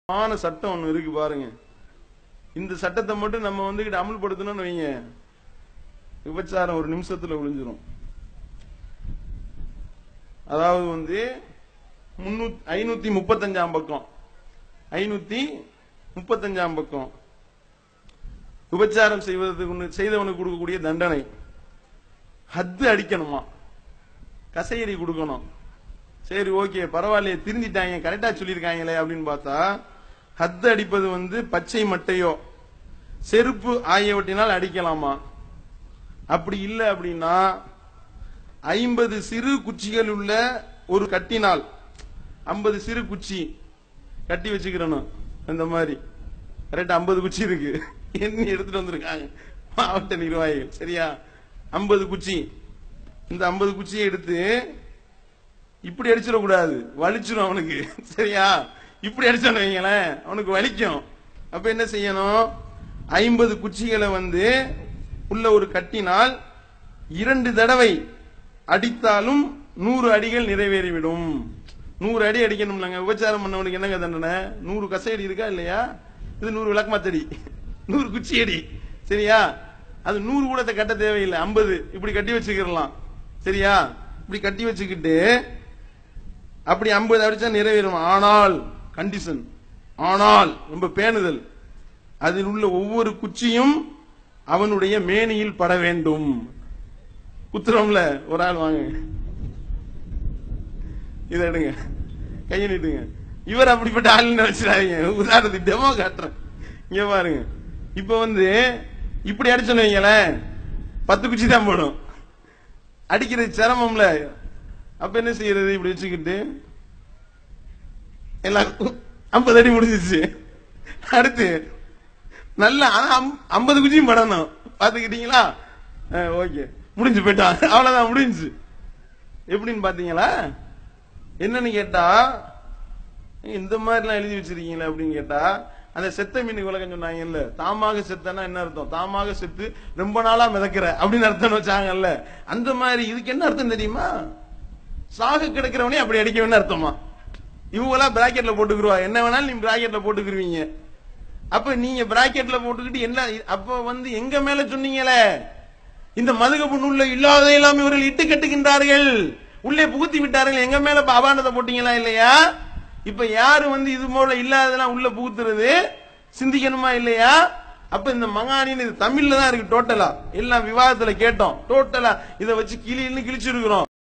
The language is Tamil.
ஆன சட்டம் ஒண்ணு இருக்கு பாருங்க இந்த சட்டத்தை மட்டும் நம்ம வந்துகிட்டு அமல்படுத்தணும்னு வைங்க விபச்சாரம் ஒரு நிமிஷத்துல ஒளிஞ்சிரும் அதாவது வந்து முன்னூத்தி ஐநூத்தி முப்பத்தஞ்சாம் பக்கம் ஐநூத்தி முப்பத்தஞ்சாம் பக்கம் விபச்சாரம் செய்வதற்கு செய்தவனுக்கு கொடுக்கக்கூடிய தண்டனை ஹத்து அடிக்கணுமா கசையடி கொடுக்கணும் சரி ஓகே பரவாயில்லையே திருந்திட்டாங்க கரெக்டா சொல்லியிருக்காங்களே அப்படின்னு பார்த்தா ஹத்து அடிப்பது வந்து பச்சை மட்டையோ செருப்பு ஆகியவற்றினால் அடிக்கலாமா அப்படி இல்லை அப்படின்னா ஐம்பது சிறு குச்சிகள் உள்ள ஒரு கட்டினால் ஐம்பது சிறு குச்சி கட்டி வச்சுக்கிறணும் இந்த மாதிரி கரெக்டா ஐம்பது குச்சி இருக்கு எண்ணி எடுத்துட்டு வந்திருக்காங்க மாவட்ட நிர்வாகிகள் சரியா ஐம்பது குச்சி இந்த ஐம்பது குச்சியை எடுத்து இப்படி அடிச்சிடக்கூடாது வலிச்சிடும் அவனுக்கு சரியா இப்படி அடிச்சான்னு வைங்களேன் அவனுக்கு வலிக்கும் அப்ப என்ன செய்யணும் ஐம்பது குச்சிகளை வந்து உள்ள ஒரு கட்டினால் இரண்டு தடவை அடித்தாலும் நூறு அடிகள் நிறைவேறிவிடும் நூறு அடி அடிக்கணும்லங்க விபச்சாரம் பண்ணவனுக்கு என்னங்க தண்டனை நூறு கசையடி இருக்கா இல்லையா இது நூறு விளக்கமாத்தடி நூறு குச்சி அடி சரியா அது நூறு கூடத்தை கட்ட தேவையில்லை ஐம்பது இப்படி கட்டி வச்சுக்கிடலாம் சரியா இப்படி கட்டி வச்சுக்கிட்டு அப்படி ஐம்பது அடிச்சா நிறைவேறும் ஆனால் கண்டிஷன் ஆனால் ரொம்ப பேணுதல் அதில் உள்ள ஒவ்வொரு குச்சியும் அவனுடைய மேனியில் பட வேண்டும் குத்துறோம்ல ஒரு ஆள் வாங்க இதை எடுங்க கையை நீட்டுங்க இவர் அப்படிப்பட்ட ஆள் நினைச்சிடாதீங்க உதாரணத்துக்கு டெமோ காட்டுறேன் இங்க பாருங்க இப்ப வந்து இப்படி அடிச்சோன்னு வைங்களேன் பத்து குச்சி தான் போடும் அடிக்கிறது சிரமம்ல அப்ப என்ன செய்யறது இப்படி வச்சுக்கிட்டு எல்லாம் ஐம்பது அடி முடிஞ்சிச்சு அடுத்து நல்ல ஐம்பது குச்சியும் படணும் பாத்துக்கிட்டீங்களா ஓகே முடிஞ்சு போயிட்டான் அவ்வளவுதான் முடிஞ்சு எப்படின்னு பாத்தீங்களா என்னன்னு கேட்டா இந்த மாதிரிலாம் எழுதி வச்சிருக்கீங்களா அப்படின்னு கேட்டா அந்த செத்த மீன் விளக்கம் சொன்னாங்கல்ல தாமாக செத்தனா என்ன அர்த்தம் தாமாக செத்து ரொம்ப நாளா மிதக்கிற அப்படின்னு அர்த்தம் வச்சாங்கல்ல அந்த மாதிரி இதுக்கு என்ன அர்த்தம் தெரியுமா சாக கிடக்கிறவனே அப்படி அடிக்க வேணும் அர்த்தமா இவங்களா பிராக்கெட்ல போட்டுக்கிருவா என்ன வேணாலும் நீ பிராக்கெட்ல போட்டுக்கிருவீங்க அப்ப நீங்க பிராக்கெட்ல போட்டுக்கிட்டு என்ன அப்ப வந்து எங்க மேல சொன்னீங்களே இந்த மதுகப்பு நூல்ல இல்லாதையெல்லாம் இவர்கள் இட்டு கட்டுகின்றார்கள் உள்ளே புகுத்தி விட்டார்கள் எங்க மேல அபாண்டத்தை போட்டீங்களா இல்லையா இப்ப யாரு வந்து இது போல இல்லாததெல்லாம் உள்ள புகுத்துறது சிந்திக்கணுமா இல்லையா அப்ப இந்த மகானின் இது தமிழ்ல தான் இருக்கு டோட்டலா எல்லாம் விவாதத்துல கேட்டோம் டோட்டலா இதை வச்சு கிளின்னு கிழிச்சிருக்கிறோம்